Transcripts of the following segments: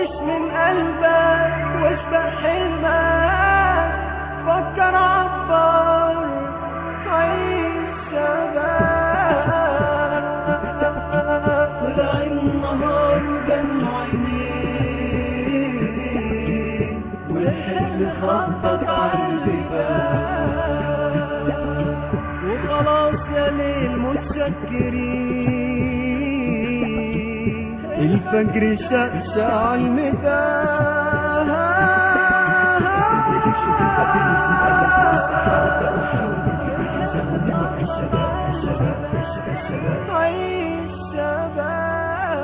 عيش من قلبك واشبع حلمك فكر عبر عيش شباب طلع النهار وجنوا عينيه والحلم خبط على البيبان وخلاص يا ليل متشكرين الفجر شقشع الميدان عيش شباب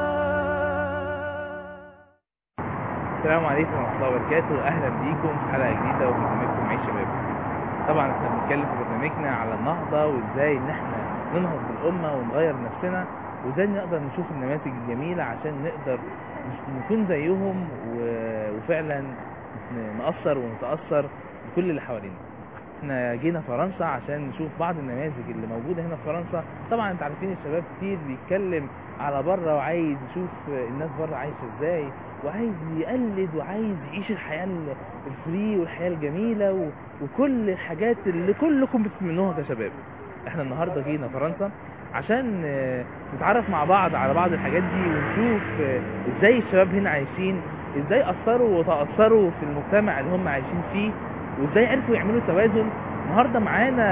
السلام عليكم ورحمة الله وبركاته أهلا بيكم في حلقة جديدة وبرنامجكم عيش شباب طبعا احنا بنتكلم في برنامجنا على النهضة وازاي ان احنا ننهض بالأمة ونغير نفسنا وازاي نقدر نشوف النماذج الجميلة عشان نقدر نش- نكون زيهم و- وفعلا ن- نأثر ونتأثر بكل اللي حوالينا احنا جينا فرنسا عشان نشوف بعض النماذج اللي موجودة هنا في فرنسا طبعا انت عارفين الشباب كتير بيتكلم على بره وعايز يشوف الناس بره عايشة ازاي وعايز يقلد وعايز يعيش الحياة ال- الفري والحياة الجميلة و... وكل الحاجات اللي كلكم بتتمنوها كشباب احنا النهاردة جينا فرنسا عشان آه، نتعرف مع بعض على بعض الحاجات دي ونشوف آه، ازاي الشباب هنا عايشين ازاي اثروا وتأثروا في المجتمع اللي هم عايشين فيه وازاي عرفوا يعملوا توازن النهارده معانا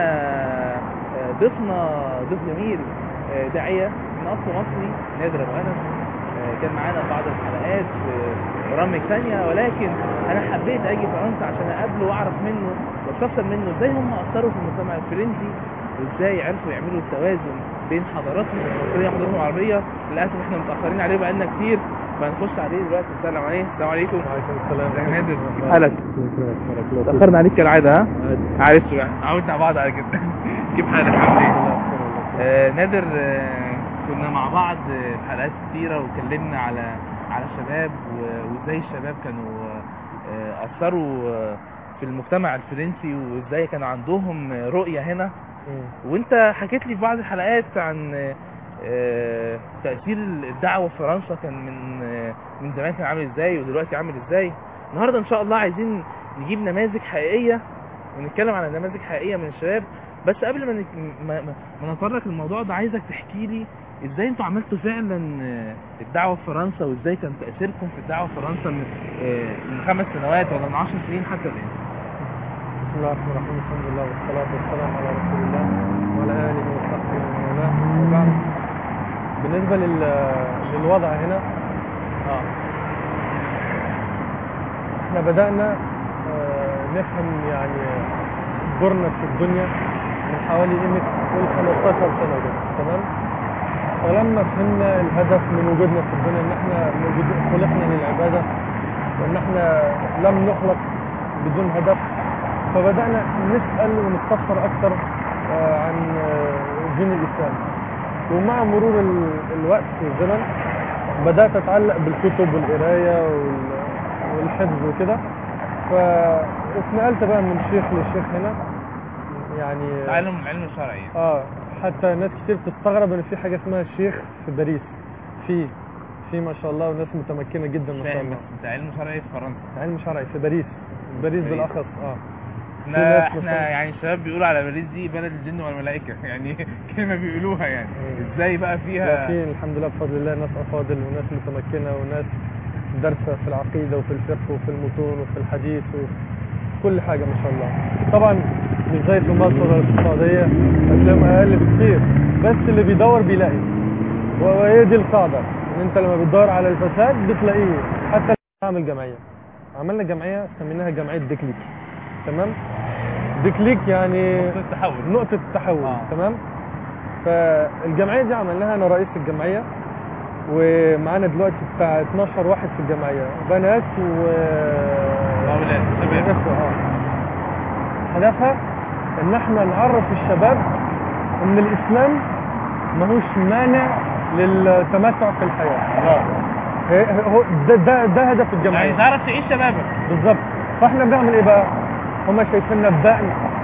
آه، ضيفنا ضيف جميل آه، داعية من اصل مصري نادر ابو انس آه، كان معانا بعض الحلقات في برامج ثانية ولكن انا حبيت اجي فرنسا عشان اقابله واعرف منه واستفسر منه ازاي هم اثروا في المجتمع الفرنسي وازاي عرفوا يعملوا التوازن بين حضاراتهم المصرية وحضاراتهم العربية للاسف احنا متأخرين عليه بقالنا كتير فهنخش عليه دلوقتي السلام عليكم السلام عليكم وعليكم السلام ازيك يا نادر كيف حالك؟ تأخرنا عليك كالعادة ها؟ معلش بقى عودنا على بعض على كده كيف حالك عامل ايه؟ آه نادر آه كنا مع بعض آه، في حلقات كتيرة واتكلمنا على على الشباب و- وازاي الشباب كانوا آه، أثروا آه، في المجتمع الفرنسي وازاي كان عندهم آه، رؤية هنا وانت حكيت لي في بعض الحلقات عن آه، آه، تأثير الدعوة في فرنسا كان من آه، من زمان كان عامل ازاي ودلوقتي عامل ازاي النهارده ان شاء الله عايزين نجيب نماذج حقيقية ونتكلم على نماذج حقيقية من الشباب بس قبل ما نك- ما, ما, ما نتطرق الموضوع ده عايزك تحكي لي ازاي انتوا عملتوا فعلا آه، الدعوة في فرنسا وازاي كان تأثيركم في الدعوة في فرنسا من, آه، من خمس سنوات ولا من عشر سنين حتى الآن بسم الله الرحمن الرحيم الحمد لله والصلاة والسلام على رسول الله وعلى آله وصحبه ومن والاه وبعد بالنسبة لل... للوضع هنا اه احنا بدأنا آه، نفهم يعني دورنا في الدنيا من حوالي قيمة قول 15 سنة كده تمام فلما فهمنا الهدف من وجودنا في الدنيا ان احنا موجود- خلقنا للعبادة وان احنا لم نخلق بدون هدف فبدأنا نسأل ونستفسر أكثر آه، عن آه، دين الإسلام ومع مرور ال- الوقت والزمن بدأت أتعلق بالكتب والقراية وال- والحفظ وكده فاتنقلت بقى من شيخ لشيخ هنا يعني تعلم العلم الشرعي اه حتى ناس كتير بتستغرب ان في حاجه اسمها شيخ في باريس في في ما شاء الله وناس متمكنه جدا ما شاء فاهم الله بس ده علم شرعي في فرنسا علم شرعي في باريس باريس باريس. بالاخص اه في احنا ناس احنا مثلاً- يعني الشباب بيقولوا على باريس دي بلد الجن والملائكة يعني كلمة بيقولوها يعني مم. ازاي بقى لا، فيها في الحمد لله بفضل الله ناس افاضل وناس متمكنه وناس دارسه في العقيده وفي الفقه وفي المتون وفي الحديث وفي كل حاجه ما شاء الله طبعا مش زي في مصر ولا في السعوديه هتلاقيهم اقل بكتير بس اللي بيدور بيلاقي وهي دي القاعده ان انت لما بتدور على الفساد بتلاقيه حتى لما نعمل جمعيه عملنا جمعيه سميناها جمعيه ديكليك تمام ديكليك يعني نقطة التحول نقطة التحول آه. تمام فالجمعية دي عملناها أنا رئيس الجمعية ومعانا دلوقتي بتاع 12 واحد في الجمعية بنات و وأولاد، شباب. وإخوة، اه هدفها إن احنا نعرف الشباب إن الإسلام ملوش مانع للتمتع في الحياة الله هي- هو ده ده, ده هدف الجمعية يعني تعرف تعيش شبابك بالظبط فاحنا بنعمل ايه بقى هم شايفيننا بدقن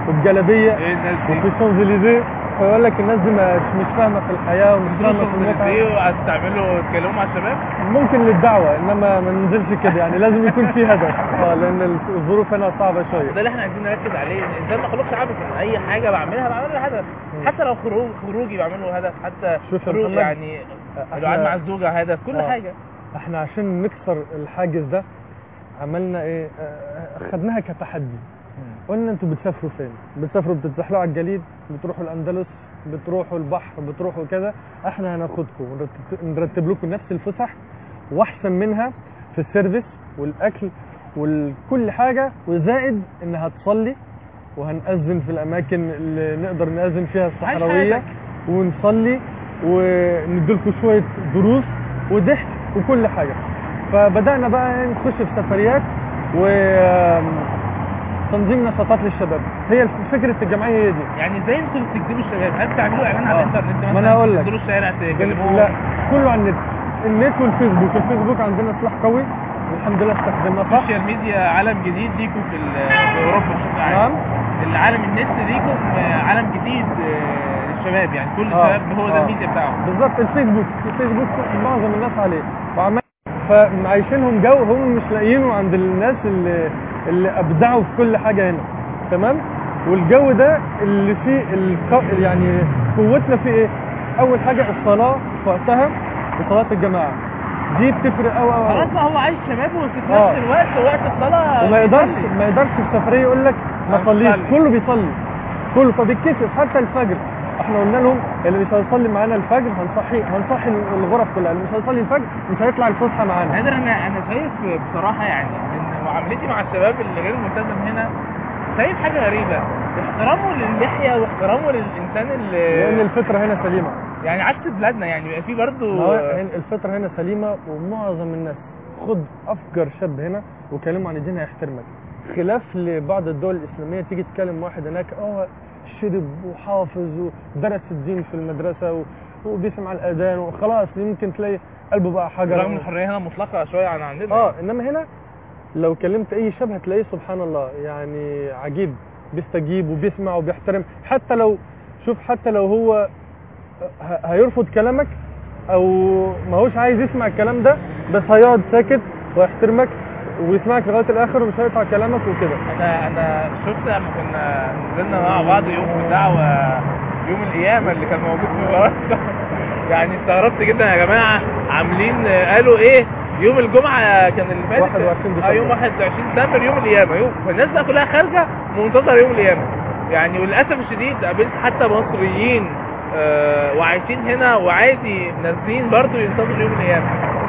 وبجلابيه ايه الناس دي وفي شانزليزيه فيقول لك الناس دي مش مش فاهمه في الحياه ومش فاهمه في المتعه ايه وهتستعملوا تتكلموا مع الشباب ممكن للدعوه انما ما ننزلش كده يعني لازم يكون في هدف اه لان الظروف هنا صعبه شويه ده اللي احنا عايزين نركز عليه ان الانسان مخلوق عبث اي حاجه بعملها بعملها هدف حتى لو خروج خروجي بعمله هدف حتى شوف يا خروج محمد، يعني القعاد مع الزوجه هدف كل آه. حاجه احنا عشان نكسر الحاجز ده عملنا ايه آه، خدناها كتحدي قلنا انتوا بتسافروا فين بتسافروا بتتزحلقوا على الجليد بتروحوا الاندلس بتروحوا البحر بتروحوا كذا احنا هناخدكم ونرتب- نرتب لكم نفس الفسح واحسن منها في السيرفيس والاكل وكل حاجه وزائد انها تصلي وهنأذن في الاماكن اللي نقدر نأذن فيها الصحراويه حياتك. ونصلي ونديلكم شويه دروس وضحك وكل حاجه فبدأنا بقى نخش في سفريات و تنظيم نشاطات للشباب هي فكره الجمعيه هي دي يعني ازاي انتوا بتجذبوا الشباب هل بتعملوا اعلان على آه. الانترنت مثلا ما أنا هقول لك. تنزلوا الشارع تكلموهم لا كله على النت النت والفيسبوك الفيسبوك عندنا سلاح قوي والحمد لله استخدمناه صح السوشيال ميديا عالم جديد ليكم في, ال- في اوروبا بشكل عام نعم العالم النت ليكم آه، عالم جديد آه، للشباب يعني كل آه. الشباب هو ده آه. الميديا بتاعهم بالظبط الفيسبوك الفيسبوك معظم الناس عليه وعمال فمعيشينهم جو هم مش لاقيينه عند الناس اللي اللي ابدعوا في كل حاجه هنا تمام والجو ده اللي فيه الق... يعني قوتنا فيه ايه اول حاجه الصلاه في وقتها وصلاه الجماعه دي بتفرق قوي قوي خلاص بقى هو عايش شباب وفي آه. نفس الوقت وقت الصلاه وما يقدرش بيصلي. ما يقدرش في سفريه يقول لك ما أنا صليش بصلي. كله بيصلي كله فبيتكسف حتى الفجر احنا قلنا لهم اللي مش هيصلي معانا الفجر هنصحي هنصحي الغرف كلها اللي مش هيصلي الفجر مش هيطلع الفسحه معانا نادر انا انا شايف بصراحه يعني ان معاملتي مع الشباب اللي غير ملتزم هنا شايف حاجه غريبه احترامه للحيه واحترامه للانسان لان اللي الفطره هنا سليمه يعني عكس بلادنا يعني بيبقى في ما برضه هو هنا- الفطره هنا سليمه ومعظم الناس خد افجر شاب هنا وكلمه عن الدين هيحترمك خلاف لبعض الدول الاسلاميه تيجي تكلم واحد هناك اه شرب وحافظ ودرس الدين في المدرسه و... وبيسمع الاذان وخلاص يمكن تلاقي قلبه بقى حجر رغم الحريه هنا مطلقه شويه عن عندنا اه انما هنا لو كلمت اي شاب هتلاقيه سبحان الله يعني عجيب بيستجيب وبيسمع وبيحترم حتى لو شوف حتى لو هو ه- هيرفض كلامك او ما هوش عايز يسمع الكلام ده بس هيقعد ساكت ويحترمك ويسمعك لغايه الاخر ومش هيقطع كلامك وكده انا انا شفت لما كنا نزلنا مع بعض يوم في الدعوه يوم القيامه اللي كان موجود في فرنسا يعني استغربت جدا يا جماعه عاملين قالوا ايه يوم الجمعه كان اللي فات 21 اه يوم ديسمبر. 21 ديسمبر يوم القيامه يوم فالناس بقى كلها خارجه منتظره يوم القيامه يعني وللاسف الشديد قابلت حتى مصريين آه وعايشين هنا وعادي نازلين برضو ينتظروا يوم القيامه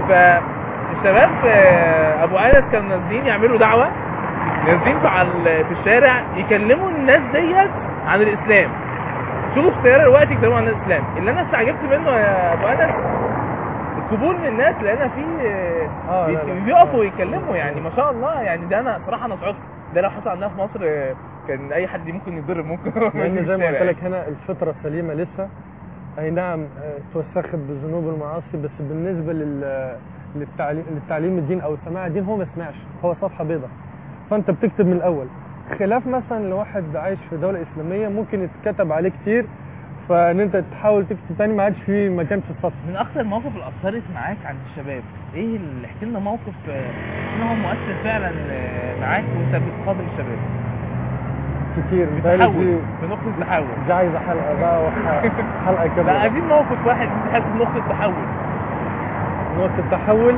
فالشباب آه ابو انس كانوا نازلين يعملوا دعوه نازلين في على- في الشارع يكلموا الناس ديت عن الاسلام شوفوا اختيار الوقت يتكلموا عن الاسلام اللي انا استعجبت منه يا ابو انس القبول من الناس لقينا فيه آه، بي- لا، لا. بيقفوا يتكلموا يعني ما شاء الله يعني ده انا صراحه انا صعبت ده لو حصل عندنا في مصر آه، كان اي حد ممكن يتضرب ممكن لان زي ما قلت الشارع. لك هنا الفطره سليمه لسه اي نعم آه، توسخت بالذنوب والمعاصي بس بالنسبه لل للتعليم للتعليم الدين او سماع الدين هو ما سمعش هو صفحه بيضاء فانت بتكتب من الاول خلاف مثلا لواحد عايش في دوله اسلاميه ممكن يتكتب عليه كتير فان انت تحاول تكتب تاني ما عادش في مكان في السطر من اكثر المواقف اللي اثرت معاك عند الشباب ايه اللي احكي لنا موقف آه، ان هو مؤثر فعلا آه، معاك وانت بتقابل الشباب كتير متهيألي بتحول دي- في نقطه تحول دي عايزه حلقه بقى وح- حلقه لا كامله عايزين موقف واحد انت حاسس نقطه تحول نقطة التحول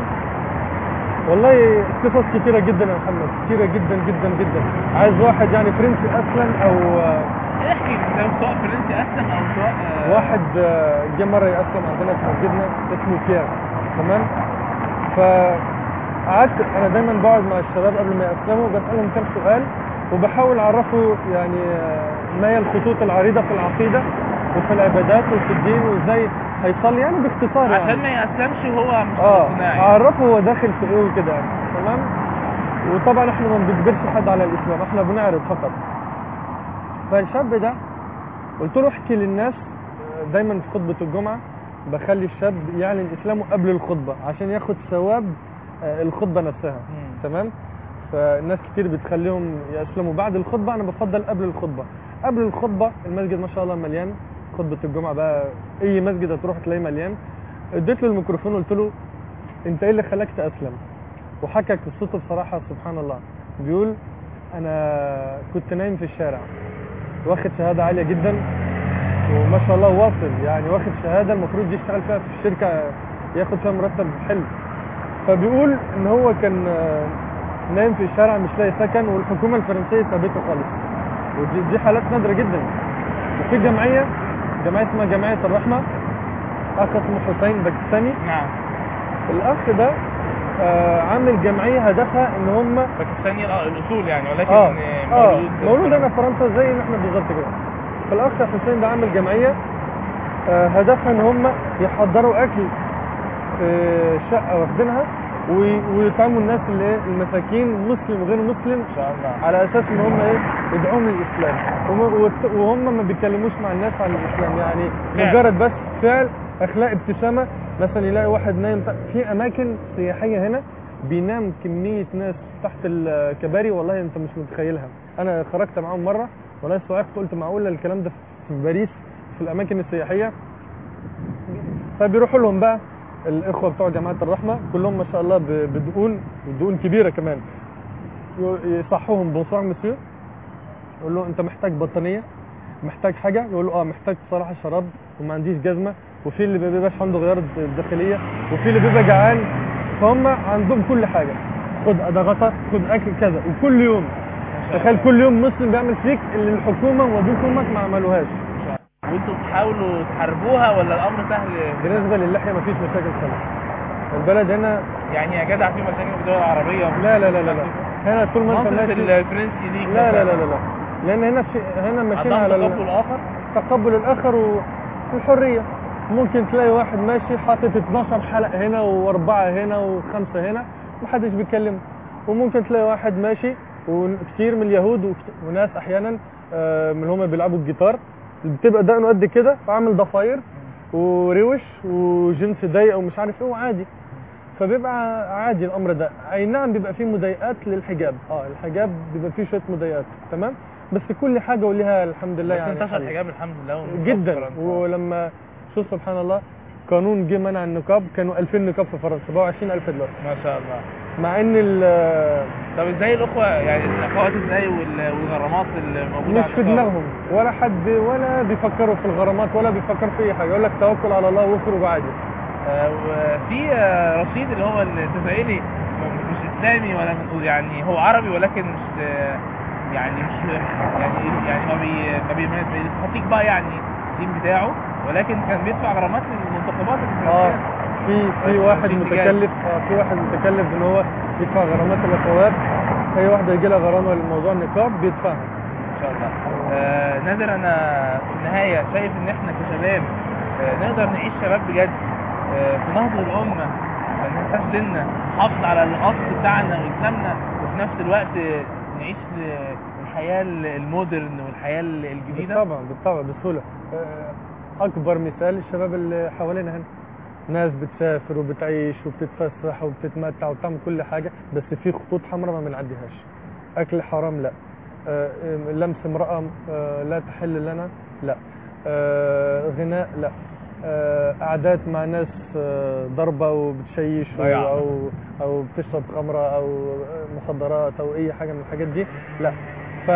والله قصص كتيرة جدا يا محمد كتيرة جدا جدا جدا عايز واحد يعني فرنسي أسلم أو آه، احكي انت سواء فرنسي اسلم او سواء آه، واحد آه، جه مرة يأسلم عندنا في مسجدنا اسمه بيير تمام فقعدت أنا دايما بقعد مع الشباب قبل ما يأسلموا بسألهم كام سؤال وبحاول أعرفه يعني آه، ما هي الخطوط العريضة في العقيدة وفي العبادات وفي الدين وازاي هيصلي يعني باختصار يعني عشان ما يأسلمش وهو مش اه مقتنع اعرفه هو داخل في ايه وكده يعني تمام وطبعا احنا ما بنجبرش حد على الاسلام احنا بنعرض فقط فالشاب ده قلت له احكي للناس آه، دايما في خطبه الجمعه بخلي الشاب يعلن اسلامه قبل الخطبه عشان ياخد ثواب آه، الخطبه نفسها مم. تمام فالناس كتير بتخليهم يسلموا بعد الخطبه انا بفضل قبل الخطبه قبل الخطبه المسجد ما شاء الله مليان خطبه الجمعه بقى اي مسجد هتروح تلاقيه مليان اديت له الميكروفون قلت له انت ايه اللي خلاك تاسلم وحكى قصته بصراحه سبحان الله بيقول انا كنت نايم في الشارع واخد شهاده عاليه جدا وما شاء الله واصل يعني واخد شهاده المفروض يشتغل فيها في الشركه ياخد فيها مرتب حلو فبيقول ان هو كان آه، نايم في الشارع مش لاقي سكن والحكومه الفرنسيه سابته خالص ودي دي حالات نادره جدا وفي جمعيه جمعيه اسمها جمعيه الرحمه اخ اسمه حسين باكستاني نعم الاخ ده آه، عامل جمعيه هدفها ان هم باكستاني الأ- الاصول يعني ولكن اه اه مولود مولود انا في فرنسا زي ما احنا بالظبط كده فالاخ حسين ده عامل جمعيه آه، هدفها ان هم يحضروا اكل في شقه واخدينها وي- ويطعموا الناس اللي ايه المساكين مسلم وغير مسلم ان شاء الله على اساس ان هم ايه يدعوهم للاسلام وم- وت- وهم ما بيتكلموش مع الناس عن الاسلام يعني فعل. مجرد بس فعل اخلاق ابتسامه مثلا يلاقي واحد نايم تحت- في اماكن سياحيه هنا بينام كميه ناس تحت الكباري والله انت مش متخيلها انا خرجت معاهم مره والله سواقت قلت معقول الكلام ده في باريس في الاماكن السياحيه فبيروحوا لهم بقى الاخوه بتوع جماعه الرحمه كلهم ما شاء الله ب- بدقون ودقون كبيره كمان ي- يصحوهم بونسوار مسيو يقول له انت محتاج بطانيه محتاج حاجه يقول له اه محتاج بصراحه شراب وما عنديش جزمه وفي اللي ما بيبقاش عنده غيار داخليه وفي اللي بيبقى جعان فهم عندهم كل حاجه خد ده غطا خد اكل كذا وكل يوم تخيل كل يوم مسلم بيعمل فيك اللي الحكومه وابوك وامك ما عملوهاش وانتوا بتحاولوا تحاربوها ولا الامر سهل بالنسبه للحيه مفيش مشاكل خالص البلد هنا يعني يا جدع في مشاكل في الدول العربيه لا لا لا لا لا هنا طول ما انت منطقه ماشي الفرنسي دي لا لا لا لا لا لان هنا في هنا ماشيين على عندهم ال- تقبل اخر تقبل الاخر و- والحريه ممكن تلاقي واحد ماشي حاطط 12 حلق هنا واربعه هنا وخمسه هنا محدش بيتكلم وممكن تلاقي واحد ماشي وكثير من اليهود وكت- وناس احيانا آه، من اللي هم بيلعبوا الجيتار بتبقى دقنه قد كده فعامل ضفاير وروش وجنس ضيق ومش عارف ايه وعادي فبيبقى عادي الامر ده اي نعم بيبقى فيه مضايقات للحجاب اه الحجاب بيبقى فيه شويه مضايقات تمام بس كل حاجه وليها الحمد لله بس يعني انتشر حل. الحجاب الحمد لله ومن جدا فرنسا. ولما شوف سبحان الله قانون جه منع النقاب كانوا 2000 نقاب في فرنسا بقوا 20000 دلوقتي ما شاء الله مع ان ال- طب ازاي الاخوه يعني الاخوات ازاي وال- والغرامات اللي موجوده مش على في النقاب؟ دماغهم ولا حد ولا بيفكروا في الغرامات ولا بيفكروا في اي حاجه يقول لك توكل على الله واخرج عادي آه، وفي آه، رشيد اللي هو الجزائري م- مش اسلامي ولا من يعني هو عربي ولكن مش آه، يعني مش يعني يعني ما بي ما بي ما بيستحقيق بقى يعني الدين بتاعه ولكن كان بيدفع غرامات للمنتخبات اه الفرنسيه في في بس واحد في اتجاه. متكلف اه في واحد متكلف ان هو يدفع غرامات الاخوات اي واحده يجي لها غرامه لموضوع النقاب بيدفعها ان شاء الله آه نادر انا في النهايه شايف ان احنا كشباب آه نقدر نعيش شباب بجد آه في نهضه الامه ما ننساش ديننا نحافظ على الاصل بتاعنا واسلامنا وفي نفس الوقت آه، نعيش ل- الحياه المودرن والحياه الجديده بالطبع بالطبع بسهوله آه، اكبر مثال الشباب اللي حوالينا هنا ناس بتسافر وبتعيش وبتتفسح وبتتمتع وبتعمل كل حاجه بس في خطوط حمراء ما بنعديهاش اكل حرام لا آه، آه، لمس امراه آه، لا تحل لنا لا آه، غناء لا آه، قعدات مع ناس آه، ضربه وبتشيش ضياع. او او بتشرب خمره او مخدرات او اي حاجه من الحاجات دي لا ف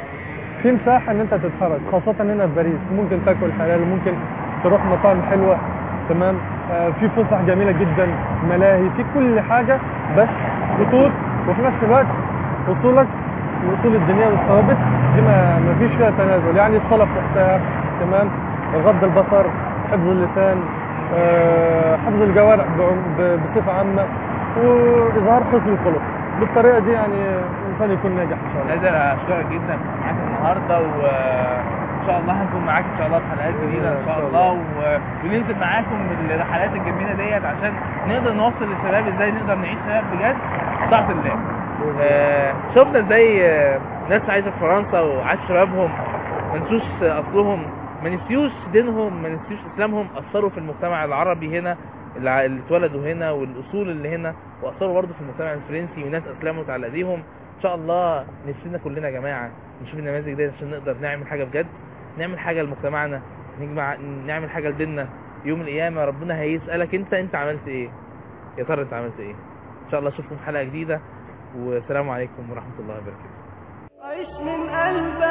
في مساحه ان انت تتحرك خاصه هنا في باريس ممكن تاكل حلال ممكن تروح مطاعم حلوه تمام آه في فسح جميله جدا ملاهي في كل حاجه بس خطوط وفي نفس الوقت وصولك وصول الدنيا والثوابت دي ما ما فيش فيها تنازل يعني الصلاه في وقتها تمام غض البصر حفظ اللسان آه حفظ الجوارح بعم- ب- بصفه عامه واظهار حسن الخلق بالطريقه دي يعني الانسان يكون ناجح ان شاء الله نادر اشكرك جدا كنت معاك النهارده وان شاء الله هنكون معاك ان شاء الله في حلقات جديده ان شاء الله و... وننزل معاكم من الرحلات الجميله ديت عشان نقدر نوصل للشباب ازاي نقدر نعيش شباب بجد بطاعه الله آه، شفنا ازاي آه، ناس عايشه في فرنسا وعاش شبابهم ما نسوش اصلهم ما نسيوش دينهم ما نسيوش اسلامهم اثروا في المجتمع العربي هنا اللي ع- اللي اتولدوا هنا والاصول اللي هنا واثروا برضه في المجتمع الفرنسي وناس اسلموا على ايديهم ان شاء الله نفسنا كلنا يا جماعه نشوف النماذج دي عشان نقدر نعمل حاجه بجد نعمل حاجه لمجتمعنا نجمع نعمل حاجه لديننا يوم القيامه ربنا هيسالك انت انت عملت ايه يا ترى انت عملت ايه ان شاء الله اشوفكم في حلقه جديده والسلام عليكم ورحمه الله وبركاته عيش من قلبك